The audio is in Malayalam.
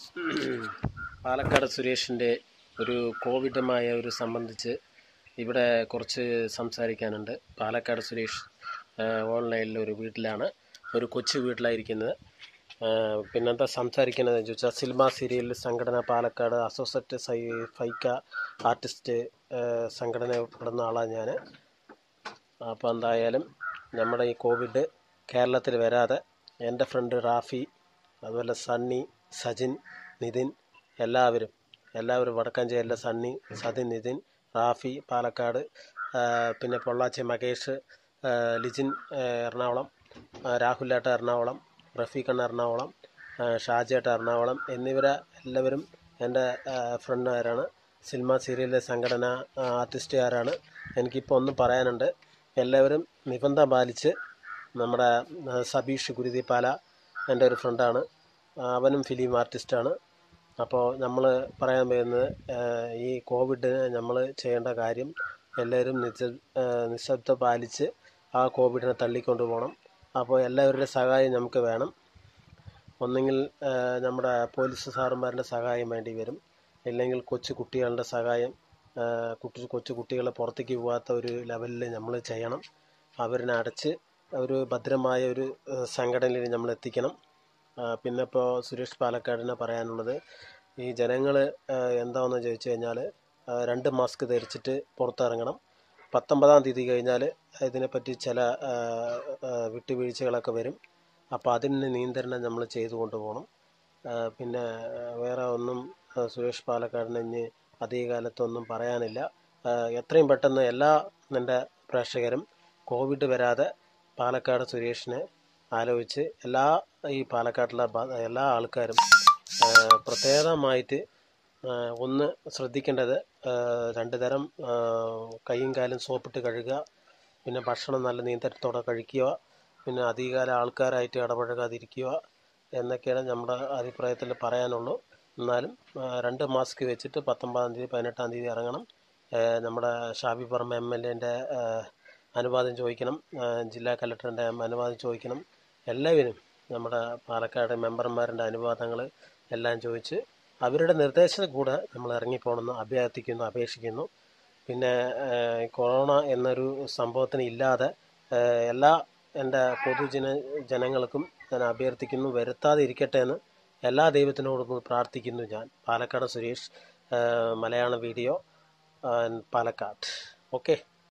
പാലക്കാട് സുരേഷിൻ്റെ ഒരു കോവിഡുമായ ഒരു സംബന്ധിച്ച് ഇവിടെ കുറച്ച് സംസാരിക്കാനുണ്ട് പാലക്കാട് സുരേഷ് ഓൺലൈനിൽ ഒരു വീട്ടിലാണ് ഒരു കൊച്ചു വീട്ടിലായിരിക്കുന്നത് പിന്നെന്താ സംസാരിക്കുന്നതെന്ന് ചോദിച്ചാൽ സിനിമ സീരിയൽ സംഘടന പാലക്കാട് അസോസിയേറ്റ് സൈ ഫൈക്ക ആർട്ടിസ്റ്റ് സംഘടനപ്പെടുന്ന ആളാണ് ഞാൻ അപ്പോൾ എന്തായാലും നമ്മുടെ ഈ കോവിഡ് കേരളത്തിൽ വരാതെ എൻ്റെ ഫ്രണ്ട് റാഫി അതുപോലെ സണ്ണി സജിൻ നിതിൻ എല്ലാവരും എല്ലാവരും വടക്കാഞ്ചേരിയിലെ സണ്ണി സജിൻ നിതിൻ റാഫി പാലക്കാട് ആ, പിന്നെ പൊള്ളാച്ചി മകേഷ് ആ, ലിജിൻ ആ, എറണാകുളം ആ, രാഹുലേട്ട എറണാകുളം റഫീഖണ്ണ എറണാകുളം ആ, ഷാജേട്ട എറണാകുളം എന്നിവരെ എല്ലാവരും എൻ്റെ ഫ്രണ്ടുകാരാണ് സിനിമ സീരിയലിലെ സംഘടന ആ, ആർട്ടിസ്റ്റുകാരാണ് എനിക്കിപ്പോൾ ഒന്നും പറയാനുണ്ട് എല്ലാവരും നിബന്ധന പാലിച്ച് നമ്മുടെ ആ, സബീഷ് ഗുരുതിപ്പാല എൻ്റെ ഒരു ഫ്രണ്ടാണ് അവനും ഫിലിം ആർട്ടിസ്റ്റാണ് അപ്പോൾ നമ്മൾ പറയാൻ വരുന്നത് ആ, ഈ കോവിഡിന് നമ്മൾ ചെയ്യേണ്ട കാര്യം എല്ലാവരും നിശ ആ, നിശബ്ദത പാലിച്ച് ആ കോവിഡിനെ തള്ളിക്കൊണ്ടു പോകണം അപ്പോൾ എല്ലാവരുടെയും സഹായം നമുക്ക് വേണം ഒന്നെങ്കിൽ ആ, നമ്മുടെ പോലീസ് സാറന്മാരുടെ സഹായം വേണ്ടി വരും ഇല്ലെങ്കിൽ കൊച്ചു കുട്ടികളുടെ സഹായം ആ, കുട്ടി കൊച്ചു കുട്ടികളെ പുറത്തേക്ക് പോകാത്ത ഒരു ലെവലിൽ നമ്മൾ ചെയ്യണം അവരിനെ അടച്ച് ഒരു ഭദ്രമായ ഒരു ആ, സംഘടനയിൽ നമ്മൾ എത്തിക്കണം ആ, പിന്നെ ഇപ്പോൾ സുരേഷ് പാലക്കാടിനെ പറയാനുള്ളത് ഈ ജനങ്ങൾ എന്താണെന്ന് ചോദിച്ചു കഴിഞ്ഞാൽ രണ്ട് മാസ്ക് ധരിച്ചിട്ട് പുറത്തിറങ്ങണം പത്തൊമ്പതാം തീയതി കഴിഞ്ഞാൽ ഇതിനെപ്പറ്റി ചില ആ, ആ, വിട്ടുവീഴ്ചകളൊക്കെ വരും അപ്പോൾ അതിന് നിയന്ത്രണം നമ്മൾ ചെയ്തു കൊണ്ടുപോകണം ആ, പിന്നെ ആ, വേറെ ഒന്നും ആ, സുരേഷ് പാലക്കാടിന് ഇനി അധികകാലത്തൊന്നും പറയാനില്ല ആ, എത്രയും പെട്ടെന്ന് എല്ലാ എൻ്റെ പ്രേക്ഷകരും കോവിഡ് വരാതെ പാലക്കാട് സുരേഷിനെ ആലോചിച്ച് എല്ലാ ഈ പാലക്കാട്ടിലെ ബ- എല്ലാ ആൾക്കാരും ആ, പ്രത്യേകമായിട്ട് ആ, ഒന്ന് ശ്രദ്ധിക്കേണ്ടത് ആ, രണ്ട് തരം ആ, കൈയും കാലും സോപ്പിട്ട് കഴുകുക പിന്നെ ഭക്ഷണം നല്ല നിയന്ത്രണത്തോടെ കഴിക്കുക പിന്നെ അധികകാലം ആൾക്കാരായിട്ട് ഇടപഴകാതിരിക്കുക എന്നൊക്കെയാണ് നമ്മുടെ അഭിപ്രായത്തിൽ പറയാനുള്ളൂ എന്നാലും ആ, രണ്ട് മാസ്ക് വെച്ചിട്ട് പത്തൊമ്പതാം തീയതി പതിനെട്ടാം തീയതി ഇറങ്ങണം ആ, നമ്മുടെ ഷാബി പറമ്പ എം എൽ എൻ്റെ അനുവാദം ചോദിക്കണം ആ, ജില്ലാ കലക്ടറിൻ്റെ അനുവാദം ചോദിക്കണം എല്ലാവരും നമ്മുടെ പാലക്കാട് മെമ്പർമാരുടെ അനുവാദങ്ങൾ എല്ലാം ചോദിച്ച് അവരുടെ നിർദ്ദേശത്തിൽ കൂടെ നമ്മൾ ഇറങ്ങിപ്പോകണമെന്ന് അഭ്യർത്ഥിക്കുന്നു അപേക്ഷിക്കുന്നു പിന്നെ ആ, കൊറോണ എന്നൊരു സംഭവത്തിന് ഇല്ലാതെ ആ, എല്ലാ എൻ്റെ പൊതുജന ജനങ്ങൾക്കും ഞാൻ അഭ്യർത്ഥിക്കുന്നു വരുത്താതെ ഇരിക്കട്ടെ എന്ന് എല്ലാ ദൈവത്തിനോടും പ്രാർത്ഥിക്കുന്നു ഞാൻ പാലക്കാട് സുരേഷ് ആ, മലയാള വീഡിയോ ആ, പാലക്കാട് ഓക്കെ